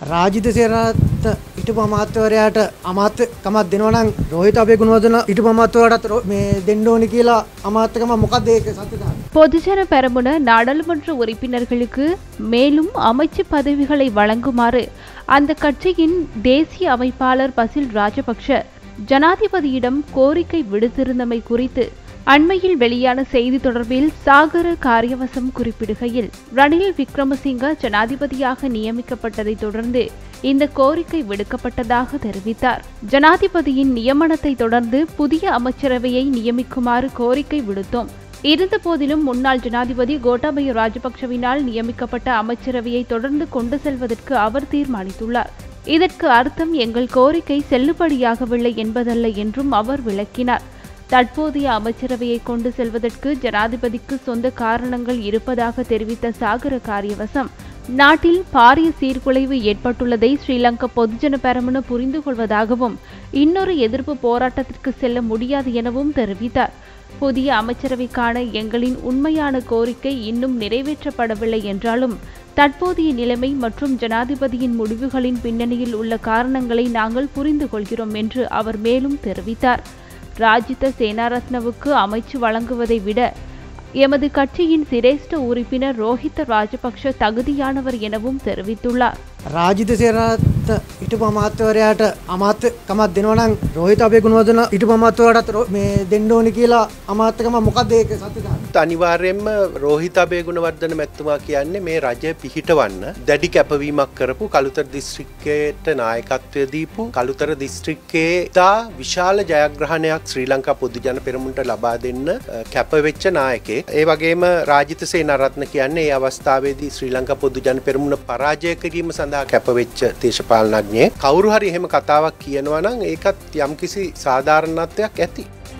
රාජිත සේරත් හිටපු අමාත්‍යවරයාට අමාත්‍යකමක් දෙනවා නම් රෝහිත අබේගුණවර්ධන හිටපු අමාත්‍යවරයාට රෝ- මේ දෙන්න ඕනි කියලා අමාත්‍යකම මොකක්ද ඒක සත්‍යතාවය? பொதுஜன பெரமுன நாடாளுமன்ற உறுப்பினர்களுக்கு மேலும் அமைச்சு பதவிகளை வழங்குமாறு அந்த கட்சியின் தேசிய அமைப்பாளர் பசில் ராஜபக்ஷ ஜனாதிபதியிடம் கோரிக்கை விடுத்திருந்தமை குறித்து அண்மையில் வெளியான செய்தி தொடர்பில் சாகர காரியவசம் குறிப்பிடுகையில் ரணில் விக்ரமசிங்க ஜனாதிபதியாக நியமிக்கப்பட்டதைத் தொடர்ந்து இந்த கோரிக்கை விடுக்கப்பட்டதாக தெரிவித்தார் ஜனாதிபதியின் நியமனத்தை தொடர்ந்து புதிய அமைச்சரவையை நியமிக்குமாறு கோரிக்கை விடுத்தோம் இருந்தபோதிலும் முன்னாள் ஜனாதிபதி கோட்டாபய ராஜபக்ஷவினால் நியமிக்கப்பட்ட அமைச்சரவையை தொடர்ந்து கொண்டு செல்வதற்கு அவர் தீர்மானித்துள்ளார் இதற்கு அர்த்தம் எங்கள் கோரிக்கை செல்லுபடியாகவில்லை என்பதல்ல என்றும் அவர் விளக்கினார் தற்போதைய அமைச்சரவையை கொண்டு செல்வதற்கு ஜனாதிபதிக்கு சொந்த காரணங்கள் இருப்பதாக தெரிவித்த சாகர காரியவசம் நாட்டில் பாரிய சீர்குலைவு ஏற்பட்டுள்ளதை ஸ்ரீலங்கா பொதுஜன பெரமுன புரிந்து கொள்வதாகவும் இன்னொரு எதிர்ப்பு போராட்டத்திற்கு செல்ல முடியாது எனவும் தெரிவித்தார் புதிய அமைச்சரவைக்கான எங்களின் உண்மையான கோரிக்கை இன்னும் நிறைவேற்றப்படவில்லை என்றாலும் தற்போதைய நிலைமை மற்றும் ஜனாதிபதியின் முடிவுகளின் பின்னணியில் உள்ள காரணங்களை நாங்கள் புரிந்து கொள்கிறோம் என்று அவர் மேலும் தெரிவித்தார் ராஜித சேனாரத்னவுக்கு அமைச்சு வழங்குவதை விட எமது கட்சியின் சிரேஷ்ட உறுப்பினர் ரோஹித ராஜபக்ஷ தகுதியானவர் எனவும் தெரிவித்துள்ளார் රාජිත සේරත් හිටපු අමාත්‍යවරයාට අමාත්‍යකමක් දෙනවා නම් රෝහිත අබේගුණවර්ධන හිටපු අමාත්‍යවරයාට රෝ- මේ දෙන්න ඕනි කියලා අමාත්‍යකම මොකක්ද ඒක සත්‍යතාවය? අනිවාර්යෙන්ම රෝහිතාබේ ගුණවර්ධන මැත්තුමා කියන්නේ මේ රජය පිහිටවන්න දැඩි කැපවීමක් කරපු කළුතර දිස්ත්‍රික්කයට නායකත්වය දීපු කළුතර දිස්ත්‍රික්කේ තා විශාල ජයග්‍රහණයක් ශ්‍රී ලංකා පොදු ජන පෙරමුණට ලබා දෙන්න අ, කැපවෙච්ච නායකේ ඒ වගේම රාජිතසේ නරත්න කියන්නේ ඒ අවස්ථාවේදී ශ්‍රී ලංකා පොදු ජන පෙරමුණ පරාජය කිරීම සඳහා කැපවෙච්ච දේශපාලනඥයෙක් කවුරු හරි එහෙම කතාවක් කියනවා නම් ඒකත් යම්කිසි සාධාරණත්වයක් ඇති